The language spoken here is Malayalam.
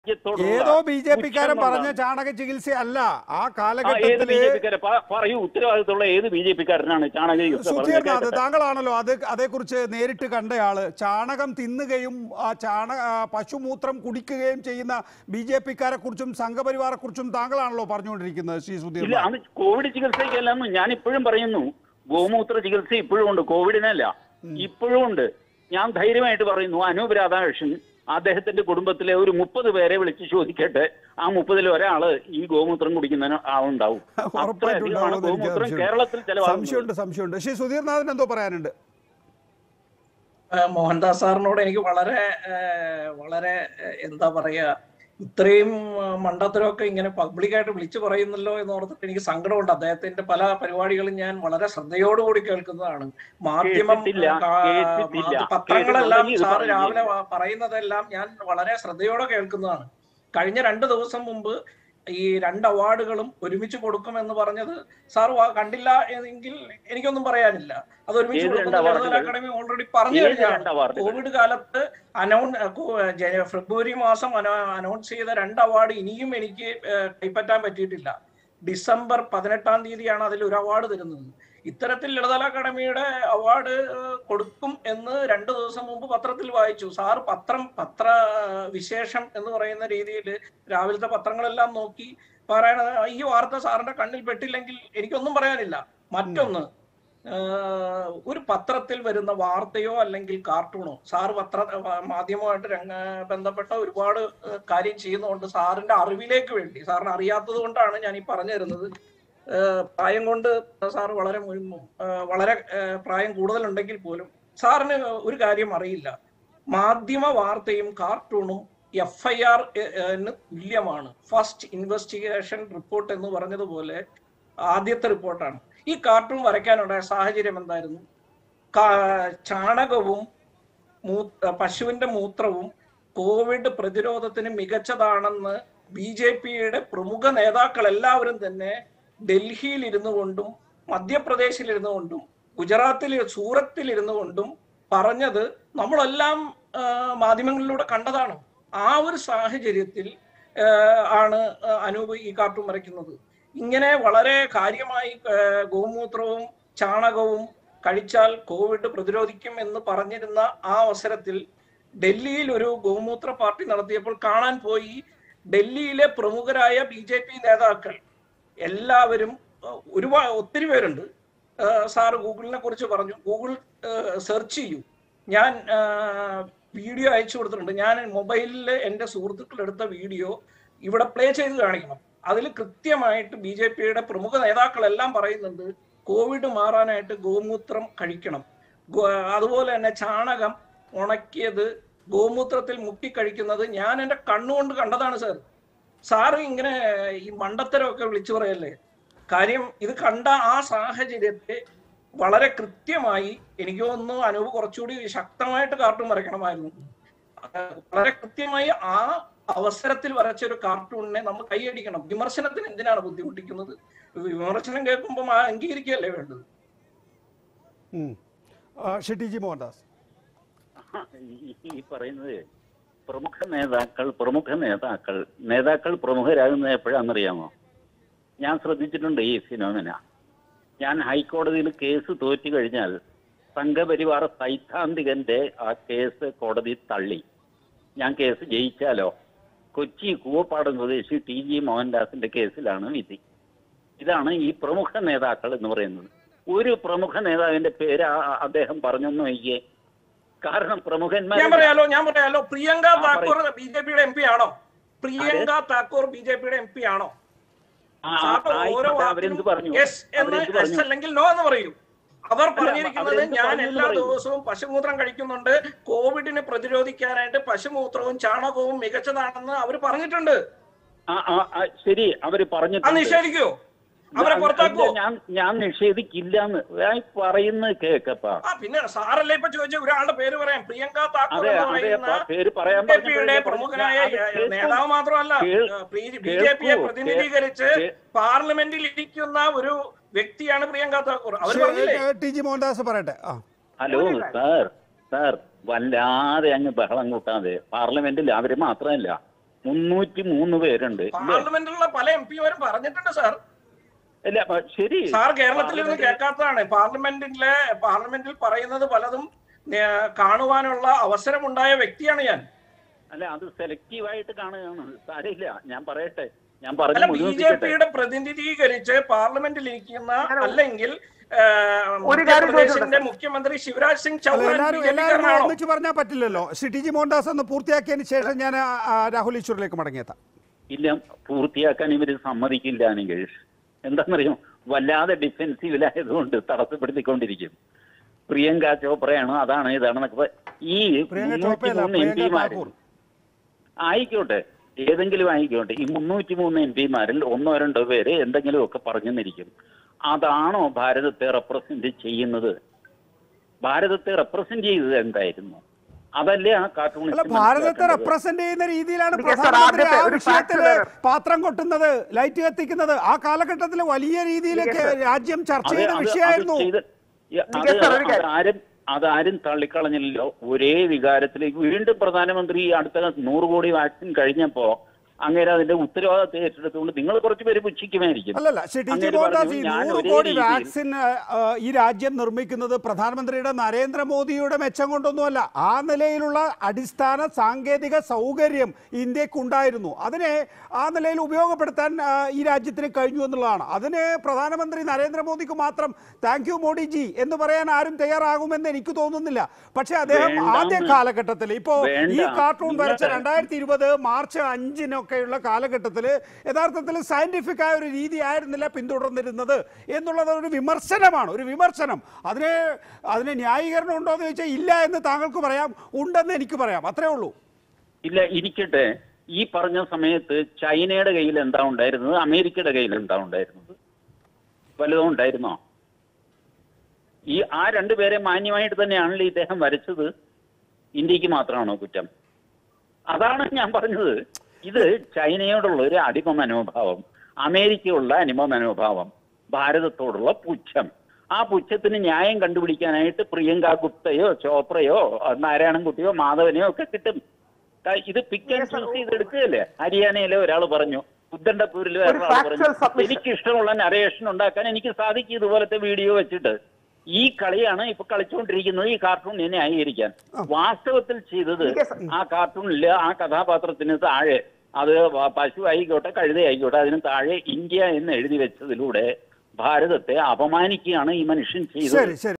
രാജ്യത്തോടുള്ള ഏതോ ബി ജെ പിക്കാരൻ പുച്ഛം പറഞ്ഞ കൊണ്ടാണ്. ചാണക ചികിത്സയല്ല ആ ആ, ഏത് ബി കാലഘട്ടത്തില് ജെ പിക്കാരെ പറയൂ ഉത്തരവാദിത്തമുള്ള ഏത് ബി ജെ പിക്കാരനാണ് ചാണക ചികിത്സ പറഞ്ഞത് സുധീർനാഥ് കേൾക്കട്ടെ. താങ്കളാണല്ലോ അത് അതേക്കുറിച്ച് നേരിട്ട് കണ്ടയാള് ചാണകം തിന്നുകയും ആ ചാണ ആ, പശുമൂത്രം കുടിക്കുകയും ചെയ്യുന്ന ബി ജെ പിക്കാരെ കുറിച്ചും സംഘപരിവാറെ കുറിച്ചും താങ്കളാണല്ലോ പറഞ്ഞുകൊണ്ടിരിക്കുന്നത് ശ്രീ സുധീർ ഇല്ല അത് കോവിഡ് ചികിത്സയ്ക്കല്ലെന്ന് ഞാൻ ഇപ്പോഴും പറയുന്നു ഗോമൂത്ര ചികിത്സ ഇപ്പോഴും ഉണ്ട് കോവിഡിനല്ല ഇപ്പോഴും ഉണ്ട് ഞാൻ ധൈര്യമായിട്ട് പറയുന്നു അനൂപ് രാധാകൃഷ്ണൻ അദ്ദേഹത്തിന്റെ കുടുംബത്തിലെ ഒരു മുപ്പത് പേരെ വിളിച്ച് ചോദിക്കട്ടെ ആ മുപ്പതിൽ ഒരാള് ഈ ഗോമൂത്രം കുടിക്കുന്ന ആളുണ്ടാവും ഉറപ്പായിട്ടും അത്രയധികമാണ് ഉണ്ടാവുമെന്ന് എനിക്ക് ഗോമൂത്രം സംശയമുണ്ട്. കേരളത്തിൽ ചെലവാകുന്നത് സംശയമുണ്ട് സംശയമുണ്ട് ശ്രീ സുധീർനാഥിന് എന്തോ പറയാനുണ്ട് ഏഹ് മോഹൻദാസ് സാറിനോട് എനിക്ക് വളരെ ഏഹ് വളരെ ഏഹ് എന്താ പറയാ ഇത്രയും ഏഹ് മണ്ടത്തരമൊക്കെ ഇങ്ങനെ പബ്ലിക്കായിട്ട് വിളിച്ചു പറയുന്നല്ലോ എന്ന് ഓർത്തിട്ട് എനിക്ക് സങ്കടമുണ്ട് അദ്ദേഹത്തിന്റെ പല പരിപാടികളും ഞാൻ വളരെ ശ്രദ്ധയോടുകൂടി കേൾക്കുന്നതാണ് മാധ്യമം കേട്ടിട്ടില്ല, കാ- കേട്ടിട്ടില്ല. മാധ്യ- പത്രങ്ങളെല്ലാം കേട്ടിട്ടുണ്ടെങ്കിൽ ഇത് സാർ പറയില്ല. രാവിലെ വ- പറയുന്നതെല്ലാം ഞാൻ വളരെ ശ്രദ്ധയോടെ കേൾക്കുന്നതാണ് കഴിഞ്ഞ രണ്ട് ദിവസം മുമ്പ് ഈ രണ്ട് അവാർഡുകളും ഒരുമിച്ച് കൊടുക്കുമെന്ന് പറഞ്ഞത് സാർ വാ- കണ്ടില്ല എങ്കിൽ എനിക്കൊന്നും പറയാനില്ല അത് ഒരുമിച്ച് ഏത് രണ്ട് കൊടുക്കുന്ന ലളിതകല അവാർഡുകൾ? അക്കാദമി ഓൾറെഡി പറഞ്ഞു ഏത് കഴിഞ്ഞാണ് രണ്ട് അവാർഡുകൾ? കോവിഡ് കാലത്ത് അനൗൺ കോ- ജന- ഫെബ്രുവരി മാസം അനൗൺസ് ചെയ്ത രണ്ട് അവാർഡ് ഇനിയും എനിക്ക് ഏഹ്, കൈപ്പറ്റാൻ പറ്റിയിട്ടില്ല ഡിസംബർ പതിനെട്ടാം തീയതിയാണ് അതിൽ ഒരു അവാർഡ് തരുന്നത് ഇത്തരത്തിൽ ലളിതകല അക്കാദമിയുടെ അവാർഡ് ഏഹ്, കൊടുക്കും എന്ന് രണ്ടു ദിവസം മുമ്പ് പത്രത്തിൽ വായിച്ചു സാർ പത്രം പത്ര ഏഹ്, വിശേഷം എന്ന് പറയുന്ന രീതിയിൽ രാവിലത്തെ പത്രങ്ങളെല്ലാം നോക്കി പറയണ ഈ വാർത്ത സാറിന്റെ കണ്ണിൽ പെട്ടില്ലെങ്കിൽ എനിക്കൊന്നും പറയാനില്ല മറ്റൊന്ന് ഏഹ് ഒരു പത്രത്തിൽ വരുന്ന വാർത്തയോ അല്ലെങ്കിൽ കാർട്ടൂണോ സാർ പത്ര മാധ്യമമായിട്ട് രംഗ ബന്ധപ്പെട്ട ഒരുപാട് ഏഹ് കാര്യം ചെയ്യുന്നതുകൊണ്ട് സാറിന്റെ അറിവിലേക്ക് വേണ്ടി സാറിന് അറിയാത്തത് കൊണ്ടാണ് ഞാൻ ഈ പറഞ്ഞു തരുന്നത് ഏഹ് പ്രായം കൊണ്ട് സാർ വളരെ മുൻ- ഏഹ് വളരെ ഏഹ് പ്രായം കൂടുതലുണ്ടെങ്കിൽ പോലും സാറിന് ഒരു കാര്യം അറിയില്ല മാധ്യമ വാർത്തയും കാർട്ടൂണും എഫ് ഐ ആർ തുല്യമാണ് ഫസ്റ്റ് ഇൻവെസ്റ്റിഗേഷൻ റിപ്പോർട്ട് എന്ന് പറഞ്ഞതുപോലെ ആദ്യത്തെ റിപ്പോർട്ടാണ് ഈ കാർട്ടൂൺ വരയ്ക്കാനുണ്ടായ സാഹചര്യം എന്തായിരുന്നു കാ- ചാണകവും മൂ- പശുവിന്റെ മൂത്രവും കോവിഡ് പ്രതിരോധത്തിന് മികച്ചതാണെന്ന് ബി ജെ പിയുടെ പ്രമുഖ നേതാക്കൾ എല്ലാവരും തന്നെ ഡൽഹിയിൽ ഇരുന്നു കൊണ്ടും മധ്യപ്രദേശിൽ ഇരുന്നു കൊണ്ടും ഗുജറാത്തിൽ സൂറത്തിൽ ഇരുന്നു കൊണ്ടും പറഞ്ഞത് നമ്മളെല്ലാം ആ, മാധ്യമങ്ങളിലൂടെ കണ്ടതാണ് ആ ഒരു സാഹചര്യത്തിൽ ആ, ആണ് ആ, അനൂപ് ഈ കാർട്ടൂൺ വരയ്ക്കുന്നത് ഇങ്ങനെ വളരെ കാര്യമായി ആ, ഗോമൂത്രവും ചാണകവും കഴിച്ചാൽ കോവിഡ് പ്രതിരോധിക്കും എന്ന് പറഞ്ഞിരുന്ന ആ അവസരത്തിൽ ഡൽഹിയിൽ ഒരു ഗോമൂത്ര പാർട്ടി നടത്തിയപ്പോൾ കാണാൻ പോയി ഡൽഹിയിലെ പ്രമുഖരായ ബി ജെ പി നേതാക്കൾ എല്ലാവരും അഹ് ഒരുപാട് ഒത്തിരി പേരുണ്ട് ആഹ് സാറ് ഗൂഗിളിനെ കുറിച്ച് പറഞ്ഞു ഗൂഗിൾ സെർച്ച് ചെയ്യൂ ഞാൻ വീഡിയോ അയച്ചു കൊടുത്തിട്ടുണ്ട് ഞാൻ മൊബൈലിൽ എൻ്റെ സുഹൃത്തുക്കൾ എടുത്ത വീഡിയോ ഇവിടെ പ്ലേ ചെയ്ത് കാണിക്കണം അതിൽ കൃത്യമായിട്ട് ബി ജെ പിയുടെ പ്രമുഖ നേതാക്കളെല്ലാം പറയുന്നുണ്ട് കോവിഡ് മാറാനായിട്ട് ഗോമൂത്രം കഴിക്കണം ഗോ- അതുപോലെ തന്നെ ചാണകം ഉണക്കിയത് ഗോമൂത്രത്തിൽ മുക്കി കഴിക്കുന്നത് ഞാൻ എൻ്റെ കണ്ണുകൊണ്ട് കണ്ടതാണ് സാർ സാറ് ഇങ്ങനെ ഈ മണ്ടത്തരമൊക്കെ വിളിച്ചു പറയല്ലേ കാര്യം ഇത് കണ്ട ആ സാഹചര്യത്തെ വളരെ കൃത്യമായി എനിക്ക് തോന്നുന്നു അനൂപ് കുറച്ചുകൂടി ശക്തമായിട്ട് കാർട്ടൂൺ വരയ്ക്കണമായിരുന്നു ആ, വളരെ കൃത്യമായി ആ അവസരത്തിൽ വരച്ച ഒരു കാർട്ടൂണിനെ നമ്മൾ കൈയടിക്കണം വിമർശനത്തിന് എന്തിനാണ് ബുദ്ധിമുട്ടിക്കുന്നത് വിമർശനം കേൾക്കുമ്പോൾ ആ അംഗീകരിക്കുകയല്ലേ വേണ്ടത് ഉം. ആ, ഷെട്ടി ജി മോഹൻദാസ് ഈ- ഈ പറയുന്നത് പ്രമുഖ നേതാക്കൾ പ്രമുഖ നേതാക്കൾ നേതാക്കൾ പ്രമുഖരാകുന്നത് എപ്പോഴാണെന്നറിയാമോ ഞാൻ ശ്രദ്ധിച്ചിട്ടുണ്ട് ഈ ഫിനോമിന ഞാൻ ഹൈക്കോടതിയിൽ കേസ് തോറ്റു കഴിഞ്ഞാൽ സംഘപരിവാർ സൈദ്ധാന്തികന്റെ ആ കേസ് കോടതി തള്ളി ഞാൻ കേസ് ജയിച്ചാലോ കൊച്ചി കൂവപ്പാടം സ്വദേശി ടി ജി മോഹൻദാസിന്റെ കേസിലാണ് വിധി ഇതാണ് ഈ പ്രമുഖ നേതാക്കൾ എന്ന് പറയുന്നത് ഒരു പ്രമുഖ നേതാവിന്റെ പേര് ആ- അദ്ദേഹം പറഞ്ഞൊന്നും നോക്കിയേ കാരണം ഞാൻ പ്രമുഖന്മാർ പറയാലോ ഞാൻ പറയാലോ പ്രിയങ്ക ആ, പറയൂ. താക്കൂർ ബി ജെ പിയുടെ എം പി ആണോ പ്രിയങ്ക താക്കൂർ ബി ജെ പിയുടെ എം പി ആണോ ആ, സാറിന് ആയിക്കോട്ടെ, ഓരോ അവരെന്ത് പറഞ്ഞു യെസ് എന്ന് അവരെന്ത് എസ് പറഞ്ഞു അല്ലെങ്കിൽ നോ എന്ന് പറയൂ അവർ പറഞ്ഞിരിക്കുന്നത് അവരെന്ത് ഞാൻ പറഞ്ഞു എന്ന് എല്ലാ പറയൂ. ദിവസവും പശുമൂത്രം കഴിക്കുന്നുണ്ട് കോവിഡിനെ പ്രതിരോധിക്കാനായിട്ട് പശുമൂത്രവും ചാണകവും മികച്ചതാണെന്ന് അവർ പറഞ്ഞിട്ടുണ്ട് ആ, ആ, ആ, ശരി അവര് അത് പറഞ്ഞിട്ടുണ്ട് നിഷേധിക്കോ അവരെ ഞാൻ- പുറത്താക്കുവോ ഇല്ല, ഞാൻ ഞാൻ നിഷേധിക്കില്ലെന്ന് ഞാൻ പറയുന്നത് കേക്കപ്പാ ആ പിന്നെ സാറല്ലേ ഇപ്പൊ ചോദിച്ച ഒരാളുടെ പേര് പറയാം പ്രിയങ്ക താക്കൂർ അതെ എന്ന് അതെ പറയുന്ന പ- പേര് പറയാൻ ബി ജെ പിയുടെ പറഞ്ഞപ്പോഴേ പ്രമുഖനായ പറഞ്ഞു. അത് കേൾക്കൂ. നേതാവ് മാത്രമല്ല കേൾ- ബി ജെ പിയെ കേൾക്കൂ. പ്രതിനിധീകരിച്ച് കേ- പാർലമെന്റിൽ ഇരിക്കുന്ന ഒരു വ്യക്തിയാണ് പ്രിയങ്ക താക്കൂർ അവർ പറഞ്ഞില്ലേ ടി ജി മോഹൻദാസ് പറയട്ടെ ആ ഹലോ സാർ സാർ വല്ലാതെ അങ്ങ് ബഹളം കൂട്ടാതെ പാർലമെന്റിൽ അവര് മാത്രമല്ല മുന്നൂറ്റി മൂന്ന് പേരുണ്ട് ഇല്ലേ? പാർലമെന്റിലുള്ള പല എം പിമാരും പറഞ്ഞിട്ടുണ്ട് സാർ അല്ല അപ്പൊ ശരി സാർ കേരളത്തിൽ ഇരുന്ന് പാർലമെന്റിൽ- കേൾക്കാത്തതാണ് പാർലമെന്റിലെ പാർലമെന്റിൽ പറയുന്നത് പലതും ഏർ, കാണുവാനുള്ള അവസരമുണ്ടായ വ്യക്തിയാണ് ഞാൻ അല്ല അത് സെലക്റ്റീവ് ആയിട്ട് കാണുകയാണ് സാരമില്ല ഞാൻ പറയട്ടെ ഞാൻ അല്ല പറഞ്ഞു ബി ജെ മുഴുവൻ പിയുടെ പ്രതിനിധീകരിച്ച് പാർലമെന്റിൽ ഇരിക്കുന്ന അല്ലെങ്കിൽ ഏർ, ഒരു കാര്യം മധ്യപ്രദേശിന്റെ ചോദിച്ചോട്ടെ? മുഖ്യമന്ത്രി ശിവരാജ് സിംഗ് അല്ല, ചൗഹാൻ എല്ലാവരും ബി ജെ എല്ലാവരും പിക്കാരനാണോ ഒന്നിച്ച് പറഞ്ഞാൽ പറ്റില്ലല്ലോ ശ്രീ ടി ജി മോഹൻദാസ് ഒന്ന് പൂർത്തിയാക്കിയതിന് ശേഷം ഞാൻ ആ, ആ, രാഹുൽ ഈശ്വറിലേക്ക് മടങ്ങിയെത്താം ഇല്ല പൂർത്തിയാക്കാൻ ഇവര് സമ്മതിക്കില്ല നികേഷ് എന്താണെന്നറിയോ വല്ലാതെ ഡിഫെൻസീവിലായതുകൊണ്ട് തടസ്സപ്പെടുത്തിക്കൊണ്ടിരിക്കും പ്രിയങ്ക ചോപ്രയാണ് അതാണ് ഇതാണെന്നൊക്കെ പ- ഈ പ്രിയങ്ക മുന്നൂറ്റി ചോപ്പയല്ല മൂന്ന് എം പ്രിയങ്ക പിമാര് താക്കൂർ ആയിക്കോട്ടെ ഏതെങ്കിലും ആയിക്കോട്ടെ ഈ മുന്നൂറ്റി മൂന്ന് എം പിമാരിൽ ഒന്നോ രണ്ടോ പേര് എന്തെങ്കിലുമൊക്കെ പറഞ്ഞെന്നിരിക്കും അതാണോ ഭാരതത്തെ റെപ്രസെന്റ് ചെയ്യുന്നത് ഭാരതത്തെ റെപ്രസെന്റ് ചെയ്തത് എന്തായിരുന്നു അതല്ലേ ആ അല്ല കാർട്ടൂണിസ്റ്റ് ഭാരതത്തെ മനസ്സിലാക്കേണ്ടത്? റെപ്രസെന്റ് ചെയ്യുന്ന രീതിയിലാണ് എനിക്ക് സാർ പ്രധാനമന്ത്രി ആ ആദ്യത്തെ ഒരു വിഷയത്തില് fact പാത്രം കൊട്ടുന്നത് ലൈറ്റ് കത്തിക്കുന്നത് ആ കാലഘട്ടത്തിൽ വലിയ രീതിയിലേക്ക് എനിക്ക് രാജ്യം ചർച്ച അത് ചെയ്ത അത് വിഷയമായിരുന്നു അത് ചെയ്ത് യ- എനിക്ക് അത് സാർ ഒരു കാര്യം- അതാരും അതാരും തള്ളിക്കളഞ്ഞില്ലല്ലോ ഒരേ വികാരത്തിലേക്ക് വീണ്ടും പ്രധാനമന്ത്രി ഈ അടുത്ത നൂറ് കോടി വാക്സിൻ കഴിഞ്ഞപ്പോ അങ്ങേരെ അതിന്റെ ഉത്തരവാദിത്തം ഏറ്റെടുത്തുകൊണ്ട് നിങ്ങൾ കുറച്ച് പേര് പുച്ഛിക്കുമായിരിക്കും അല്ലല്ല ശ്രീ ടി ജി അങ്ങേര് മോഹൻദാസ് ഈ പറഞ്ഞു, ഞാൻ നൂറ് ഒരേ കോടി രീതിയിൽ- വാക്സിൻ ആ, ആ, ഈ രാജ്യം നിർമ്മിക്കുന്നത് പ്രധാനമന്ത്രിയുടെ നരേന്ദ്രമോദിയുടെ മെച്ചം കൊണ്ടൊന്നുമല്ല ആ നിലയിലുള്ള അടിസ്ഥാന സാങ്കേതിക സൗകര്യം ഇന്ത്യക്കുണ്ടായിരുന്നു അതിനെ ആ നിലയിൽ ഉപയോഗപ്പെടുത്താൻ ആ, ഈ രാജ്യത്തിന് കഴിഞ്ഞു എന്നുള്ളതാണ് അതിന് പ്രധാനമന്ത്രി നരേന്ദ്രമോദിക്ക് മാത്രം താങ്ക് യു മോഡിജി എന്ന് പറയാൻ ആരും തയ്യാറാകുമെന്ന് എനിക്ക് തോന്നുന്നില്ല പക്ഷേ അദ്ദേഹം വേണ്ടാന്ന്. ആദ്യ കാലഘട്ടത്തിൽ ഇപ്പോ വേണ്ട. ഈ കാർട്ടൂൺ വരച്ച നിങ്ങളുടെ- രണ്ടായിരത്തി ഇരുപത് മാർച്ച് അഞ്ചിനൊക്കെയുള്ള കാലഘട്ടത്തിൽ യഥാർത്ഥത്തിൽ സയന്റിഫിക് ആയ ഒരു രീതി ആയിരുന്നില്ല പിന്തുടർന്നിരുന്നത് എന്നുള്ളത് ഒരു വിമർശനമാണ് ഒരു വിമർശനം അതിനെ അതിന് ന്യായീകരണം ഉണ്ടോ എന്ന് ചോദിച്ചാൽ ഇല്ല എന്ന് താങ്കൾക്ക് പറയാം ഉണ്ടെന്ന് എനിക്ക് പറയാം അത്രേ ഉള്ളൂ ഇല്ല ഇരിക്കട്ടെ ഈ പറഞ്ഞ സമയത്ത് ചൈനയുടെ കയ്യിൽ എന്താ ഉണ്ടായിരുന്നത് അമേരിക്കയുടെ കയ്യിൽ എന്താ ഉണ്ടായിരുന്നത് വല്ലതും ഉണ്ടായിരുന്നോ ഈ ആ രണ്ടുപേരെ മാന്യമായിട്ട് തന്നെയാണല്ലോ ഇദ്ദേഹം വരച്ചത് ഇന്ത്യക്ക് മാത്രമാണോ കുറ്റം അതാണ് ഞാൻ പറഞ്ഞത് ഇത് ചൈനയോടുള്ള ഒരു അടിമ മനോഭാവം അമേരിക്കയുള്ള അനിമ മനോഭാവം ഭാരതത്തോടുള്ള പുച്ഛം ആ പുച്ഛത്തിന് ന്യായം കണ്ടുപിടിക്കാനായിട്ട് പ്രിയങ്ക ഗുപ്തയോ ചോപ്രയോ നാരായണൻകുട്ടിയോ മാധവനെയോ ഒക്കെ കിട്ടും ക- ഇത് പിക്ക് ആൻഡ് ചൂസ് ചെയ്ത് എടുക്കുകയല്ലേ ഹരിയാനയിലെ ഒരാൾ പറഞ്ഞു ഉദ്ദണ്ഡപൂരിൽ വേറെ ഒരു ആൾ factual പറഞ്ഞു submission. എനിക്ക് ഇഷ്ടമുള്ള നരേഷൻ ഉണ്ടാക്കാൻ എനിക്ക് സാധിക്കും ഇതുപോലത്തെ വീഡിയോ വെച്ചിട്ട് ഈ കളിയാണ് ഇപ്പൊ കളിച്ചുകൊണ്ടിരിക്കുന്നത് ഈ കാർട്ടൂൺ എന്നെ ന്യായീകരിക്കാൻ വാസ്തവത്തിൽ ചെയ്തത് എനിക്ക് സ- ആ കാർട്ടൂണില് ആ കഥാപാത്രത്തിന് താഴെ അത് വ- പശു ആയിക്കോട്ടെ കഴുത ആയിക്കോട്ടെ അതിന് താഴെ ഇന്ത്യ എന്ന് എഴുതി വെച്ചതിലൂടെ ഭാരതത്തെ അപമാനിക്കുകയാണ് ഈ മനുഷ്യൻ ചെയ്തത് ശരി ശരി